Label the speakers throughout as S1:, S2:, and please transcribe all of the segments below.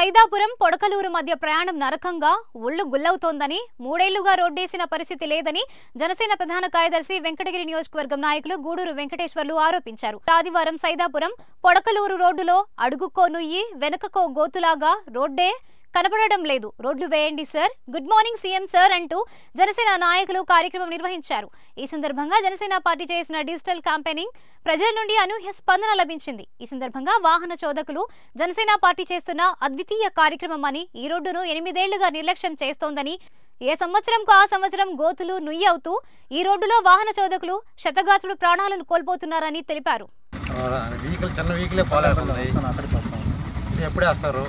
S1: సైదాపురం పొడకలూరు మధ్య ప్రయాణం నరకంగా ఒళ్ళు గుల్లవుతోందని మూడేళ్లుగా రోడ్డేసిన పరిస్థితి లేదని జనసేన ప్రధాన కార్యదర్శి వెంకటగిరి నియోజకవర్గం నాయకులు గూడూరు వెంకటేశ్వర్లు ఆరోపించారు ఆదివారం సైదాపురం పొడకలూరు రోడ్డులో అడుగుకో నుయ్యి వెనకకో గోతులాగా రోడ్డే కనపడడం లేదు రోడ్లు వేయండి sir good morning CM sir అంటూ జనసేన నాయకులు కార్యక్రమం నిర్వహించారు ఈ సందర్భంగా జనసేన పార్టీ చేసిన డిజిటల్ క్యాంపెయినింగ్ ప్రజల నుండి అనూహ్య స్పందన లభించింది ఈ సందర్భంగా వాహన చోదకులు జనసేన పార్టీ చేస్తున్న అద్వితీయ కార్యక్రమం అని ఈ రోడ్డును ఎనిమిదేళ్లుగా నిర్లక్ష్యం చేస్తోందని ఏ సంవత్సరంకు ఆ సంవత్సరం గోతులు నుయ్యి అవుతూ ఈ రోడ్డులో వాహన చోదకులు శతగాతులు ప్రాణాలను కోల్పోతున్నారని తెలిపారు
S2: వెహికల్ చిన్న వెహికలే పోలేకుంది ఇది ఎప్పుడే వస్తారు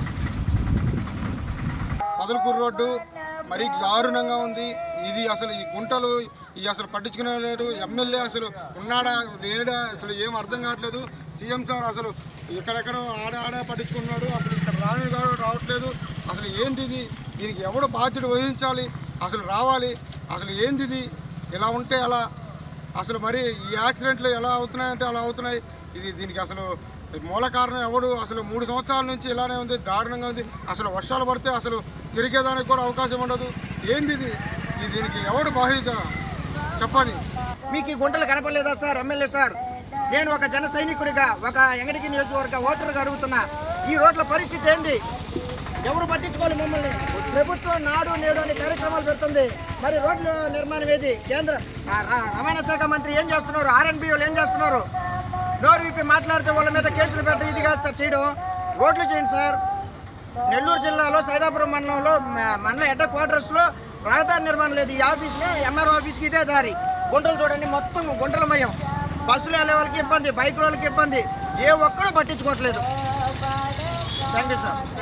S3: పదలకూరు రోడ్డు మరీ దారుణంగా ఉంది ఇది అసలు ఈ గుంటలు ఈ అసలు పట్టించుకునే లేడు ఎమ్మెల్యే అసలు ఉన్నాడా లేడా అసలు ఏం అర్థం కావట్లేదు సీఎం సార్ అసలు ఎక్కడెక్కడ ఆడ ఆడ పట్టించుకున్నాడు అసలు ఇక్కడ రాని కాడు రావట్లేదు అసలు ఏంటి ఇది దీనికి ఎవడు బాధ్యత వహించాలి అసలు రావాలి అసలు ఏంది ఇది ఇలా ఉంటే ఎలా అసలు మరి ఈ యాక్సిడెంట్లు ఎలా అవుతున్నాయంటే అలా అవుతున్నాయి ఇది దీనికి అసలు మూల కారణం ఎవడు అసలు మూడు సంవత్సరాల నుంచి ఇలానే ఉంది దారుణంగా ఉంది అసలు వర్షాలు పడితే అసలు తిరిగేదానికి కూడా అవకాశం ఉండదు ఏంది ఇది ఇది దీనికి ఎవడు బాధ్యత చెప్పాలి
S4: మీకు ఈ గుంటలు కనపడలేదా సార్ ఎమ్మెల్యే సార్ నేను ఒక జన సైనికుడిగా ఒక ఎంగడికి నియోజకవర్గ ఓటర్గా అడుగుతున్నా ఈ రోడ్ల పరిస్థితి ఏంది ఎవరు పట్టించుకోవాలి మమ్మల్ని ప్రభుత్వం నాడు నేడు అనే కార్యక్రమాలు పెడుతుంది మరి రోడ్ల నిర్మాణం ఏది కేంద్ర ఆ, ర- రవాణా శాఖ మంత్రి ఏం చేస్తున్నారు ఆర్ఎన్బి వాళ్ళు ఏం చేస్తున్నారు నోరు విప్పి మాట్లాడితే వాళ్ళ మీద కేసులు పెట్టి ఇది కాదు సార్ చేయడం రోడ్లు చేయండి సార్ నెల్లూరు జిల్లాలో సైదాపురం మండలంలో మ- మండల హెడ్ క్వార్టర్స్లో రహదారి నిర్మాణం లేదు ఈ ఆఫీస్లో ఎంఆర్ఓ ఆఫీస్కి ఇదే దారి గుంటలు చూడండి మొత్తం గుంటలమయం బస్సులు వెళ్ళే వాళ్ళకి ఇబ్బంది బైక్ వాళ్ళకి ఇబ్బంది ఏ ఒక్కడూ పట్టించుకోవట్లేదు థ్యాంక్ యూ సార్